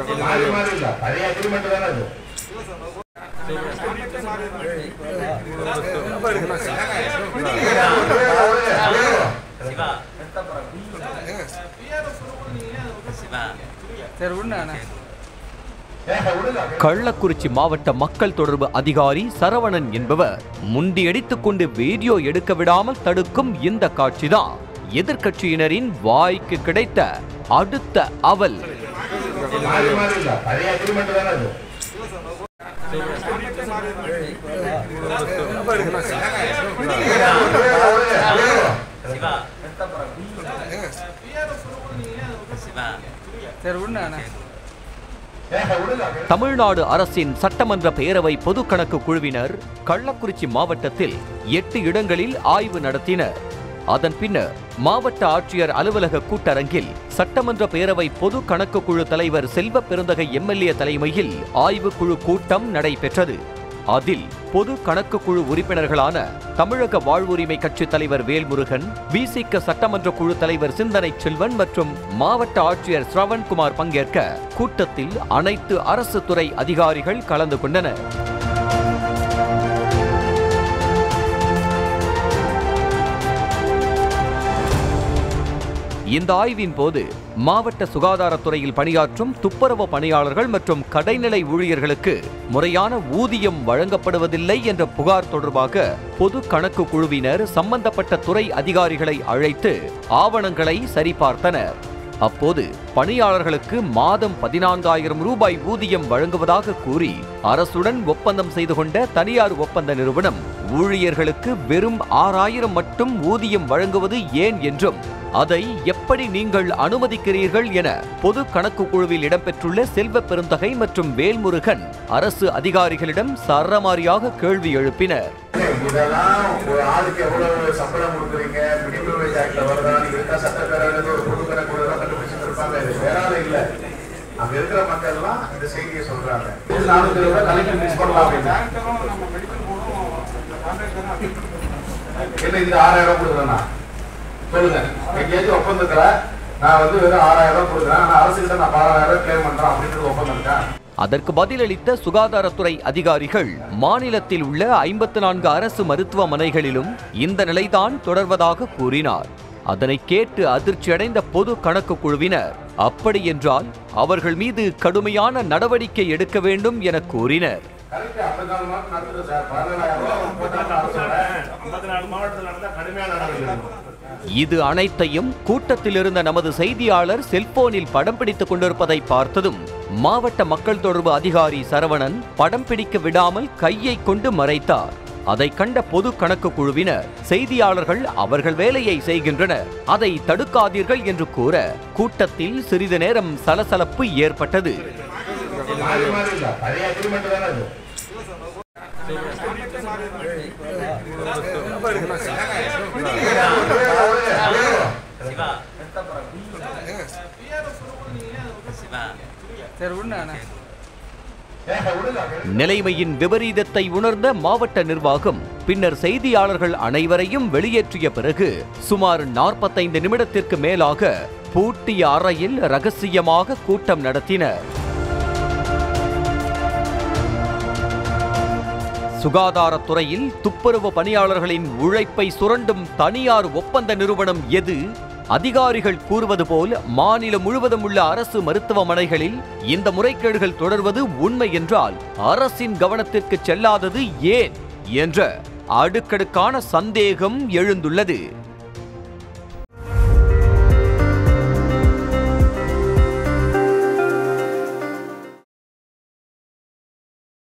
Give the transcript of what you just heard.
மாறி மாறி இல்ல பழைய அக்ரிமெண்ட் தானே அது சரி விடுண்ணா அண்ணா. ஏங்க, விடுங்க. கள்ளக்குறிச்சி மாவட்ட மக்கள் தொடர்பு அதிகாரி சரவணன் என்பவர் முண்டியடித்துக் கொண்டு வீடியோ எடுக்க விடாமல் தடுக்கும் இந்த காட்சிதான் எதிர்க்கட்சியினரின் வாய்க்கு கிடைத்த அடுத்த அவல் மாறி மாறி இல்ல பழைய அக்ரிமெண்ட் தானே அது சரி விடுண்ணா அண்ணா. ஏங்க, விடுங்க. தமிழ்நாடு அரசின் சட்டமன்ற பேரவை பொது கணக்கு குழுவினர் கள்ளக்குறிச்சி மாவட்டத்தில் எட்டு இடங்களில் ஆய்வு நடத்தினர் அதன் பின்னர் மாவட்ட ஆட்சியர் அலுவலக கூட்டரங்கில் சட்டமன்ற பேரவை பொது கணக்கு குழு தலைவர் செல்வ பெருந்தகை எம்எல்ஏ தலைமையில் ஆய்வுக்குழு கூட்டம் நடைபெற்றது அதில் பொது கணக்கு குழு உறுப்பினர்களான தமிழக வாழ்வுரிமை கட்சி தலைவர் வேல்முருகன் விசிக சட்டமன்ற குழு தலைவர் சிந்தனை செல்வன் மற்றும் மாவட்ட ஆட்சியர் ஸ்ரவன்குமார் பங்கேற்க கூட்டத்தில் அனைத்து அரசு துறை அதிகாரிகள் கலந்து கொண்டனர் இந்த ஆய்வின் போது மாவட்ட சுகாதாரத்துறையில் பணியாற்றும் துப்புரவு பணியாளர்கள் மற்றும் கடைநிலை ஊழியர்களுக்கு முறையான ஊதியம் வழங்கப்படுவதில்லை என்ற புகார் தொடர்பாக பொது கணக்கு குழுவினர் சம்பந்தப்பட்ட துறை அதிகாரிகளை அழைத்து ஆவணங்களை சரிபார்த்தனர் அப்போது பணியாளர்களுக்கு மாதம் பதினான்காயிரம் ரூபாய் ஊதியம் வழங்குவதாக கூறி அரசுடன் ஒப்பந்தம் செய்து கொண்ட தனியார் ஒப்பந்த நிறுவனம் ஊழியர்களுக்கு வெறும் ஆறாயிரம் மட்டும் ஊதியம் வழங்குவது ஏன் என்றும் அதை எப்படி நீங்கள் அனுமதிக்கிறீர்கள் என பொது கணக்கு குழுவில் இடம்பெற்றுள்ள செல்வ பெருந்தகை மற்றும் வேல்முருகன் அரசு அதிகாரிகளிடம் சரமாரியாக கேள்வி எழுப்பினர் இதெல்லாம் ஒரு ஆளுக்கு எவ்வளவு சம்பளம் கொடுக்குறீங்க மினிமம் வேஜ் ஆக்ட்ல வருதா நீங்க இருக்கா சட்டப்பேரவையில ஒரு பொது கணக்கு கூட கண்டுபிடிச்சு இருப்பாங்க இது வேற ஆளு இல்ல அங்க இருக்கிற மக்கள் எல்லாம் இந்த செய்தியை சொல்றாங்க நானூத்தி இருபது ரூபாய் கலெக்டர் மிஸ் பண்ணலாம் அப்படின்னா என்ன இந்த ஆறாயிரம் கொடுக்குறேன்னா சொல்லுங்க எங்கேயாச்சும் ஒப்பந்தத்துல நான் வந்து வெறும் ஆறாயிரம் ரூபாய் கொடுக்குறேன் ஆனா அரசுகிட்ட நான் பதினாயிரம் ரூபாய் கிளைம் பண்றேன் அப்படின்றது ஒப்பந்தம் இருக்கா அதற்கு பதிலளித்த சுகாதாரத்துறை அதிகாரிகள் மாநிலத்தில் உள்ள ஐம்பத்து நான்கு அரசு மருத்துவமனைகளிலும் இந்த நிலைதான் தொடர்வதாக கூறினார் அதனை கேட்டு அதிர்ச்சியடைந்த பொது கணக்கு குழுவினர் அப்படி என்றால் அவர்கள் மீது கடுமையான நடவடிக்கை எடுக்க வேண்டும் என கூறினர் கரெக்ட் ஐம்பத்தி நாலு மாதம் நடத்துது சார் பதினாயிரம் ரூபாய் போட்டாங்க அரசோட ஐம்பத்தி நாலு மாவட்டத்தில் நடந்தா கடுமையான நடவடிக்கை இது அனைத்தையும் கூட்டத்தில் இருந்த நமது செய்தியாளர் செல்போனில் படம் பிடித்துக் கொண்டிருப்பதை பார்த்ததும் மாவட்ட மக்கள் தொடர்பு அதிகாரி சரவணன் படம் பிடிக்க விடாமல் கையை கொண்டு மறைத்தார் அதை கண்ட பொது கணக்கு குழுவினர் செய்தியாளர்கள் அவர்கள் வேலையை செய்கின்றனர் அதை தடுக்காதீர்கள் என்று கூற கூட்டத்தில் சிறிது நேரம் சலசலப்பு ஏற்பட்டது மாறி மாறி இல்ல பழைய அக்ரிமெண்ட் தானே அது சரி விடுண்ணா அண்ணா. ஏங்க, விடுங்க. நிலைமையின் விபரீதத்தை உணர்ந்த மாவட்ட நிர்வாகம் பின்னர் செய்தியாளர்கள் அனைவரையும் வெளியேற்றிய பிறகு சுமார் நாற்பத்தைந்து நிமிடத்திற்கு மேலாக பூட்டிய அறையில் ரகசியமாக கூட்டம் நடத்தினர் சுகாதாரத்துறையில் துப்புரவு பணியாளர்களின் உழைப்பை சுரண்டும் தனியார் ஒப்பந்த நிறுவனம் எது அதிகாரிகள் கூறுவது போல் மாநிலம் முழுவதும் உள்ள அரசு மருத்துவமனைகளில் இந்த முறைகேடுகள் தொடர்வது உண்மை என்றால் அரசின் கவனத்திற்கு செல்லாதது ஏன் என்ற அடுக்கடுக்கான சந்தேகம் எழுந்துள்ளது